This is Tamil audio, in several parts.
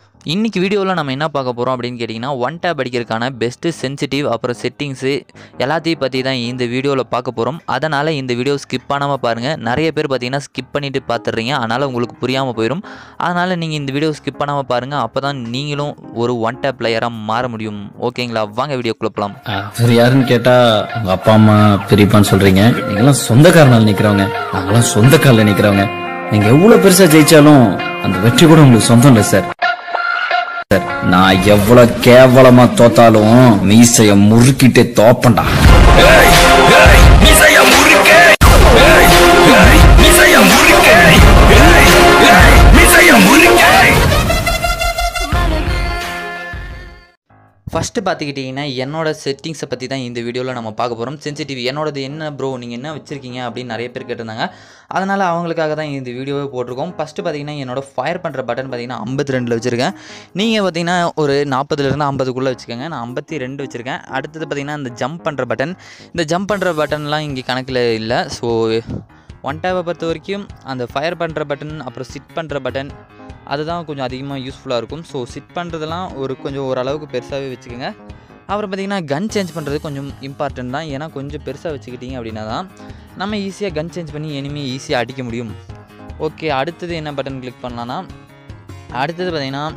இன்றைக்கி வீடியோவில் நம்ம என்ன பார்க்க போகிறோம் அப்படின்னு கேட்டிங்கன்னா ஒன் டேப் அடிக்கிறதுக்கான பெஸ்ட்டு சென்சிட்டிவ் அப்புறம் செட்டிங்ஸு எல்லாத்தையும் பற்றி தான் இந்த வீடியோவில் பார்க்க போகிறோம் அதனால் இந்த வீடியோ ஸ்கிப் பண்ணாமல் பாருங்கள் நிறைய பேர் பார்த்தீங்கன்னா ஸ்கிப் பண்ணிவிட்டு பார்த்துடுறீங்க அதனால் உங்களுக்கு புரியாமல் போயிடும் அதனால் நீங்கள் இந்த வீடியோ ஸ்கிப் பண்ணாமல் பாருங்கள் அப்போ தான் நீங்களும் ஒரு ஒன் டேப் பிளேயராக மாற முடியும் ஓகேங்களா வாங்க வீடியோக்குள்ள போகலாம் அவர் யாருன்னு கேட்டா உங்க அப்பா அம்மா பெரியப்பான்னு சொல்றீங்க நீங்களாம் சொந்தக்காரனால் நிக்கிறவங்க நாங்களாம் சொந்த காலில் நிக்கிறவங்க நீங்க எவ்வளவு பெருசா ஜெயிச்சாலும் அந்த வெற்றி கூட உங்களுக்கு சொந்தம் இல்லை சார் சார் நான் எவ்வளவு கேவலமா தோத்தாலும் மீசைய முறுக்கிட்டு தோப்பண்டா ஃபஸ்ட்டு பார்த்துக்கிட்டிங்கன்னா என்னோட செட்டிங்ஸை பற்றி தான் இந்த வீடியோவில் நம்ம பார்க்க போகிறோம் சென்சிட்டிவ் என்னோடது என்ன ப்ரோ நீங்கள் என்ன வச்சுருக்கீங்க அப்படின்னு நிறைய பேர் கேட்டிருந்தாங்க அதனால் அவங்களுக்காக தான் இந்த வீடியோவே போட்டிருக்கோம் ஃபஸ்ட்டு பார்த்தீங்கன்னா என்னோட ஃபயர் பண்ணுற பட்டன் பார்த்தீங்கன்னா ஐம்பத்தி ரெண்டில் வச்சுருக்கேன் நீங்கள் பார்த்தீங்கன்னா ஒரு நாற்பதுலேருந்து ஐம்பதுக்குள்ளே வச்சுக்கோங்க நான் ஐம்பத்தி ரெண்டு வச்சுருக்கேன் அடுத்தது பார்த்தீங்கன்னா இந்த ஜம்ப் பண்ணுற பட்டன் இந்த ஜம்ப் பண்ணுற பட்டன்லாம் இங்கே கணக்கில் இல்லை ஸோ ஒன் டேப்பை பொறுத்த வரைக்கும் அந்த ஃபயர் பண்ணுற பட்டன் அப்புறம் சிட் பண்ணுற பட்டன் அதுதான் கொஞ்சம் அதிகமாக யூஸ்ஃபுல்லாக இருக்கும் ஸோ சிட் பண்ணுறதெல்லாம் ஒரு கொஞ்சம் ஓரளவுக்கு பெருசாகவே வச்சுக்கோங்க அப்புறம் பார்த்திங்கன்னா கன் சேஞ்ச் பண்ணுறது கொஞ்சம் இம்பார்ட்டன்ட் தான் ஏன்னா கொஞ்சம் பெருசாக வச்சுக்கிட்டீங்க அப்படின்னா தான் நம்ம ஈஸியாக கன் சேஞ்ச் பண்ணி எனிமி ஈஸியாக அடிக்க முடியும் ஓகே அடுத்தது என்ன பட்டன் கிளிக் பண்ணலான்னா அடுத்தது பார்த்திங்கன்னா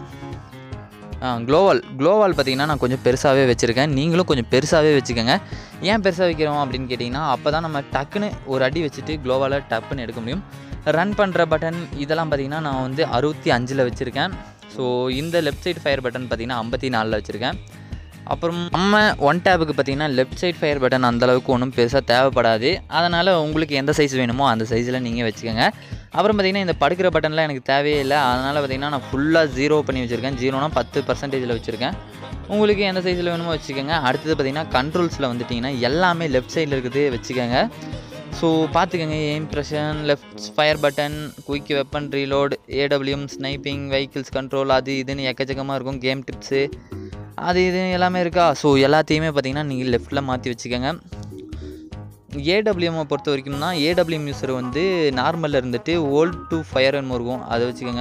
க்ளோவால் க்ளோவால் பார்த்தீங்கன்னா நான் கொஞ்சம் பெருசாகவே வச்சுருக்கேன் நீங்களும் கொஞ்சம் பெருசாகவே வச்சுக்கோங்க ஏன் பெருசாக வைக்கிறோம் அப்படின்னு கேட்டிங்கன்னா அப்போ தான் நம்ம டக்குன்னு ஒரு அடி வச்சுட்டு க்ளோவால் டப்புன்னு எடுக்க முடியும் ரன் பண்ணுற பட்டன் இதெல்லாம் பார்த்தீங்கன்னா நான் வந்து அறுபத்தி அஞ்சில் வச்சுருக்கேன் ஸோ இந்த லெஃப்ட் சைடு ஃபயர் பட்டன் பார்த்தீங்கன்னா ஐம்பத்தி நாலில் வச்சுருக்கேன் அப்புறம் நம்ம ஒன் டேபுக்கு பார்த்தீங்கன்னா லெஃப்ட் சைடு ஃபயர் பட்டன் அந்தளவுக்கு ஒன்றும் பெருசாக தேவைப்படாது அதனால் உங்களுக்கு எந்த சைஸ் வேணுமோ அந்த சைஸில் நீங்கள் வச்சுக்கோங்க அப்புறம் பார்த்தீங்கன்னா இந்த படுக்கிற பட்டன்லாம் எனக்கு தேவையே இல்லை அதனால் பார்த்தீங்கன்னா நான் ஃபுல்லாக ஜீரோ பண்ணி வச்சுருக்கேன் ஜீரோனா பத்து பர்சன்டேஜில் வச்சுருக்கேன் உங்களுக்கு எந்த சைஸில் வேணுமோ வச்சுக்கோங்க அடுத்தது பார்த்தீங்கன்னா கண்ட்ரோல்ஸில் வந்துட்டிங்கன்னா எல்லாமே லெஃப்ட் சைடில் இருக்கிறதே வச்சுக்கோங்க ஸோ பார்த்துக்கோங்க impression left fire button quick weapon reload AWM sniping vehicles control அது இதுன்னு எக்கச்சக்கமாக இருக்கும் கேம் டிப்ஸு அது இது எல்லாமே இருக்கா ஸோ எல்லாத்தையுமே பார்த்தீங்கன்னா நீங்கள் லெஃப்ட்டில் மாற்றி வச்சுக்கோங்க ஏடபிள்யூஎம்மை பொறுத்த வரைக்கும் தான் ஏடபிள்யூஎம் யூஸர் வந்து நார்மலில் இருந்துட்டு ஓல்ட் டு ஃபயர் இருக்கும் அதை வச்சுக்கோங்க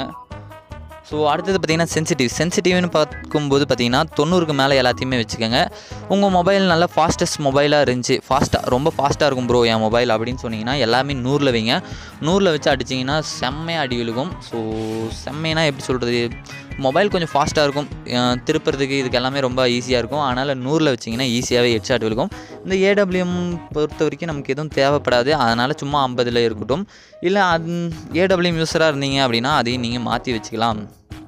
ஸோ அடுத்தது பார்த்தீங்கன்னா சென்சிட்டிவ் சென்சிட்டிவ்னு பார்க்கும்போது பார்த்தீங்கன்னா தொண்ணூறுக்கு மேலே எல்லாத்தையுமே வச்சுக்கோங்க உங்கள் மொபைல் நல்லா ஃபாஸ்டஸ்ட் மொபைலாக இருந்துச்சு ஃபாஸ்ட்டாக ரொம்ப ஃபாஸ்ட்டாக இருக்கும் ப்ரோ என் மொபைல் அப்படின்னு சொன்னீங்கன்னா எல்லாமே நூறில் வைங்க நூறில் வச்சு அடிச்சிங்கன்னா செம்மையாக அடி விழுகும் ஸோ செம்மைனா எப்படி சொல்கிறது மொபைல் கொஞ்சம் ஃபாஸ்ட்டாக இருக்கும் அஹ் திருப்புறதுக்கு இதுக்கு எல்லாமே ரொம்ப ஈஸியாக இருக்கும் அதனால் நூறில் வச்சிங்கன்னா ஈஸியாகவே ஹெட்ஷாட் விழுகும் இந்த ஏடபிள்யூஎம் பொறுத்த வரைக்கும் நமக்கு எதுவும் தேவைப்படாது அதனால் சும்மா ஐம்பதில் இருக்கட்டும் இல்லை அது ஏடபிள்யூஎம் யூஸராக இருந்தீங்க அப்படின்னா அதையும் நீங்கள் மாற்றி வச்சுக்கலாம்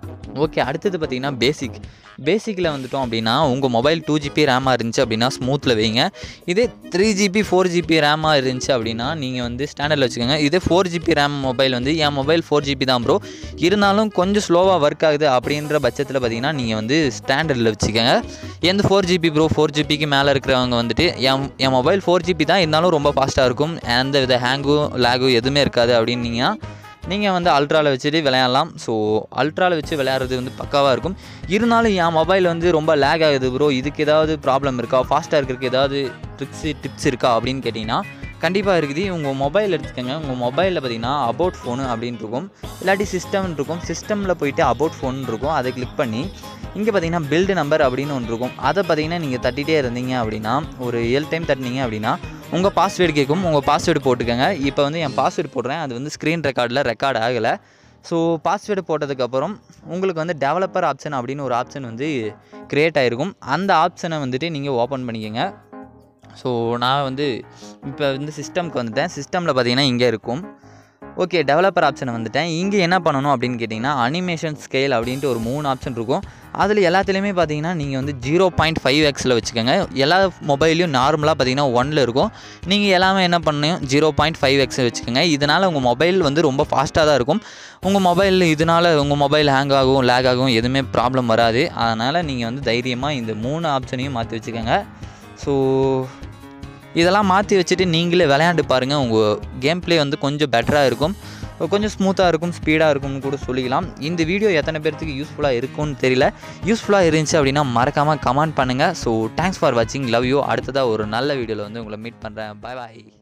ஓகே அடுத்தது பார்த்தீங்கன்னா பேசிக் பேசிக்கில் வந்துட்டோம் அப்படின்னா உங்கள் மொபைல் டூ ஜிபி ரேமாக இருந்துச்சு அப்படின்னா ஸ்மூத்தில் வைங்க இதே த்ரீ ஜிபி ஃபோர் ஜிபி ரேமாக இருந்துச்சு அப்படின்னா நீங்கள் வந்து ஸ்டாண்டர்டில் வச்சுக்கோங்க இதே ஃபோர் ஜிபி ரேம் மொபைல் வந்து என் மொபைல் ஃபோர் ஜிபி தான் ப்ரோ இருந்தாலும் கொஞ்சம் ஸ்லோவாக ஒர்க் ஆகுது அப்படின்ற பட்சத்தில் பார்த்தீங்கன்னா நீங்கள் வந்து ஸ்டாண்டர்டில் வச்சுக்கோங்க எந்த ஃபோர் ஜிபி ப்ரோ ஃபோர் ஜிபிக்கு மேலே இருக்கிறவங்க வந்துட்டு என் என் மொபைல் ஃபோர் ஜிபி தான் இருந்தாலும் ரொம்ப ஃபாஸ்ட்டாக இருக்கும் எந்த வித ஹேங்கும் லேகும் எதுவுமே இருக்காது அப்படின்னீங்கன்னா நீங்கள் வந்து அல்ட்ராவில் வச்சுட்டு விளையாடலாம் ஸோ அல்ட்ராவில் வச்சு விளையாடுறது வந்து பக்காவாக இருக்கும் இருந்தாலும் என் மொபைல் வந்து ரொம்ப லேக் ஆகுது ப்ரோ இதுக்கு ஏதாவது ப்ராப்ளம் இருக்கா ஃபாஸ்ட்டாக இருக்கிறதுக்கு ஏதாவது ட்ரிக்ஸு டிப்ஸ் இருக்கா அப்படின்னு கேட்டிங்கன்னா கண்டிப்பாக இருக்குது உங்கள் மொபைல் எடுத்துக்கோங்க உங்கள் மொபைலில் பார்த்தீங்கன்னா அபவுட் ஃபோனு அப்படின்னு இருக்கும் இல்லாட்டி சிஸ்டம்னு இருக்கும் சிஸ்டமில் போயிட்டு அபவுட் ஃபோன் இருக்கும் அதை கிளிக் பண்ணி இங்கே பார்த்தீங்கன்னா பில்டு நம்பர் அப்படின்னு ஒன்று இருக்கும் அதை பார்த்தீங்கன்னா நீங்கள் தட்டிகிட்டே இருந்தீங்க அப்படின்னா ஒரு ஏழு டைம் தட்டினீங்க அப்படின்னா உங்கள் பாஸ்வேர்டு கேட்கும் உங்கள் பாஸ்வேர்டு போட்டுக்கோங்க இப்போ வந்து என் பாஸ்வேர்டு போடுறேன் அது வந்து ஸ்க்ரீன் ரெக்கார்டில் ரெக்கார்ட் ஆகலை ஸோ பாஸ்வேர்டு போட்டதுக்கப்புறம் உங்களுக்கு வந்து டெவலப்பர் ஆப்ஷன் அப்படின்னு ஒரு ஆப்ஷன் வந்து க்ரியேட் ஆகிருக்கும் அந்த ஆப்ஷனை வந்துட்டு நீங்கள் ஓப்பன் பண்ணிக்கோங்க ஸோ நான் வந்து இப்போ வந்து சிஸ்டம்க்கு வந்துட்டேன் சிஸ்டமில் பார்த்தீங்கன்னா இங்கே இருக்கும் ஓகே டெவலப்பர் ஆப்ஷனை வந்துட்டேன் இங்கே என்ன பண்ணணும் அப்படின்னு கேட்டிங்கன்னா அனிமேஷன் ஸ்கேல் அப்படின்ட்டு ஒரு மூணு ஆப்ஷன் இருக்கும் அதில் எல்லாத்துலேயுமே பார்த்தீங்கன்னா நீங்கள் வந்து ஜீரோ பாயிண்ட் ஃபைவ் எக்ஸில் வச்சுக்கோங்க எல்லா மொபைல்லையும் நார்மலாக பார்த்தீங்கன்னா ஒனில் இருக்கும் நீங்கள் எல்லாமே என்ன பண்ணணும் ஜீரோ பாயிண்ட் ஃபைவ் எக்ஸ் வச்சுக்கோங்க இதனால் உங்கள் மொபைல் வந்து ரொம்ப ஃபாஸ்ட்டாக தான் இருக்கும் உங்கள் மொபைல் இதனால் உங்கள் மொபைல் ஹேங் ஆகும் லேக் ஆகும் எதுவுமே ப்ராப்ளம் வராது அதனால் நீங்கள் வந்து தைரியமாக இந்த மூணு ஆப்ஷனையும் மாற்றி வச்சுக்கோங்க ஸோ இதெல்லாம் மாற்றி வச்சுட்டு நீங்களே விளையாண்டு பாருங்கள் உங்கள் கேம் ப்ளே வந்து கொஞ்சம் பெட்டராக இருக்கும் கொஞ்சம் ஸ்மூத்தாக இருக்கும் ஸ்பீடாக இருக்கும்னு கூட சொல்லிக்கலாம் இந்த வீடியோ எத்தனை பேர்த்துக்கு யூஸ்ஃபுல்லாக இருக்கும்னு தெரியல யூஸ்ஃபுல்லாக இருந்துச்சு அப்படின்னா மறக்காமல் கமெண்ட் பண்ணுங்கள் ஸோ தேங்க்ஸ் ஃபார் வாட்சிங் லவ் யூ அடுத்ததாக ஒரு நல்ல வீடியோவில் வந்து உங்களை மீட் பண்ணுறேன் பாய் பாய்